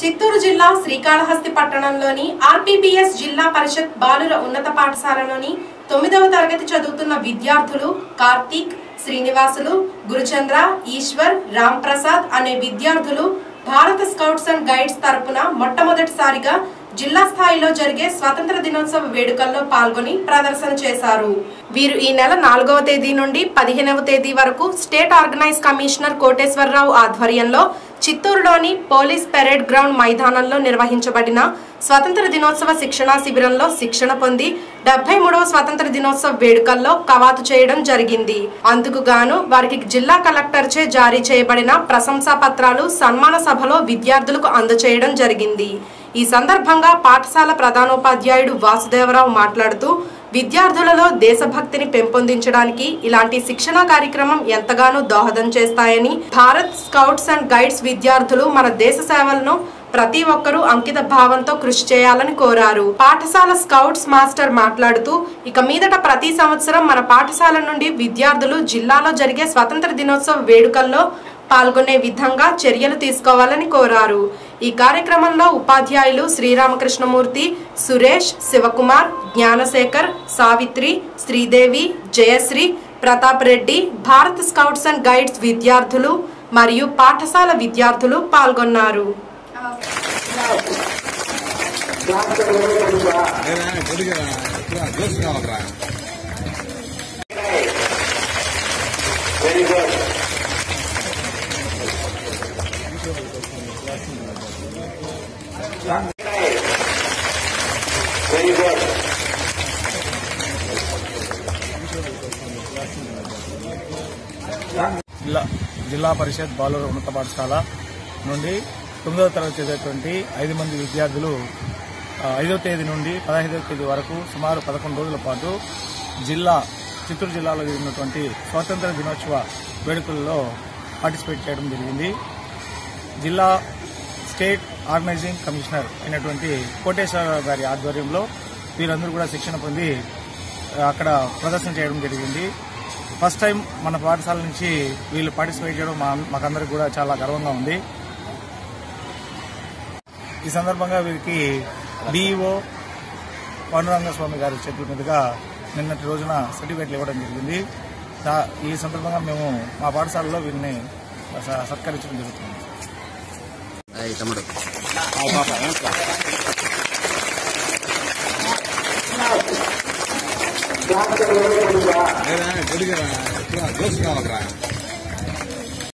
చిత్తూరు జిల్లా శ్రీకాళహస్తి పట్టణంలోని ఆర్పీబీఎస్ జిల్లా పరిషత్ బాలుర ఉన్నత పాఠశాలలోని తొమ్మిదవ తరగతి చదువుతున్న విద్యార్థులు కార్తీక్ శ్రీనివాసులు గురుచంద్ర ఈశ్వర్ రామ్ ప్రసాద్ అనే విద్యార్థులు భారత స్కౌట్స్ అండ్ గైడ్స్ తరపున మొట్టమొదటిసారిగా జిల్లా స్థాయిలో జరిగే స్వాతంత్ర దినోత్సవ వేడుకల్లో పాల్గొని ప్రదర్శన చేశారు వీరు ఈ నెల నాలుగవ తేదీ నుండి పదిహేనవ తేదీ వరకు స్టేట్ ఆర్గనైజ్ కమిషనర్ కోటేశ్వరరావు ఆధ్వర్యంలో చిత్తూరులోని పోలీస్ పెరేడ్ గ్రౌండ్ మైదానంలో నిర్వహించబడిన స్వతంత్ర దినోత్సవ శిక్షణా శిబిరంలో శిక్షణ పొంది డెబ్బై మూడవ స్వతంత్ర దినోత్సవ వేడుకల్లో కవాతు చేయడం జరిగింది అందుకు గాను వారికి జిల్లా కలెక్టర్ చే జారీ చేయబడిన ప్రశంసా పత్రాలు సన్మాన సభలో విద్యార్థులకు అందజేయడం జరిగింది ఈ సందర్భంగా పాఠశాల ప్రధానోపాధ్యాయుడు వాసుదేవరావు మాట్లాడుతూ విద్యార్థులలో దేశభక్తిని పెంపొందించడానికి ఇలాంటి శిక్షణా కార్యక్రమం ఎంతగానో దోహదం చేస్తాయని భారత్ స్కౌట్స్ అండ్ గైడ్స్ విద్యార్థులు మన దేశ సేవలను ప్రతి ఒక్కరూ అంకిత భావంతో కృషి చేయాలని కోరారు పాఠశాల స్కౌట్స్ మాస్టర్ మాట్లాడుతూ ఇక మీదట ప్రతి సంవత్సరం మన పాఠశాల నుండి విద్యార్థులు జిల్లాలో జరిగే స్వతంత్ర దినోత్సవ వేడుకల్లో పాల్గొనే విధంగా చర్యలు తీసుకోవాలని కోరారు ఈ కార్యక్రమంలో ఉపాధ్యాయులు Sriramakrishnamurthy Suresh Sivakumar Gnanasekhar Savitri Sridevi Jayasri Pratap Reddy Bharat scouts and guides విద్యార్థులు మరియు పాఠశాల విద్యార్థులు పాల్గొన్నారు ఏరా కొద్దిగా జోస్ కావాలరా వెరీ గుడ్ వెరీ గుడ్ జిల్లా జిల్లా పరిషత్ బాలుర ఉన్నత పాఠశాల నుండి తొమ్మిదవ తరగతి చదివేటువంటి ఐదు మంది విద్యార్థులు ఆ, ఐదవ తేదీ నుండి పదహైదవ తేదీ వరకు సుమారు పదకొండు రోజుల పాటు జిల్లా చిత్తూరు జిల్లాలో జరిగినటువంటి స్వాతంత్ర దినోత్సవ వేడుకల్లో పార్టిసిపేట్ చేయడం జరిగింది జిల్లా స్టేట్ ఆర్గనైజింగ్ కమిషనర్ అయినటువంటి కోటేశ్వరరావు గారి ఆధ్వర్యంలో వీరందరూ కూడా శిక్షణ పొంది ఆ, అక్కడ ప్రదర్శన చేయడం జరిగింది ఫస్ట్ టైం మన పాఠశాల నుంచి వీళ్ళు పార్టిసిపేట్ చేయడం మా మాకందరికి కూడా చాలా గర్వంగా ఉంది ఈ సందర్భంగా వీరికి డిఈఓ పాండురంగ స్వామి గారి చేతుల మీదుగా నిన్నటి రోజున సర్టిఫికేట్లు ఇవ్వడం జరిగింది దా- ఈ సందర్భంగా మేము మా పాఠశాలలో వీరిని స- సత్కరించడం జరుగుతుంది అయ్యి తమ్ముడు ఏరా కొద్దిగా జోస్ కావాలరా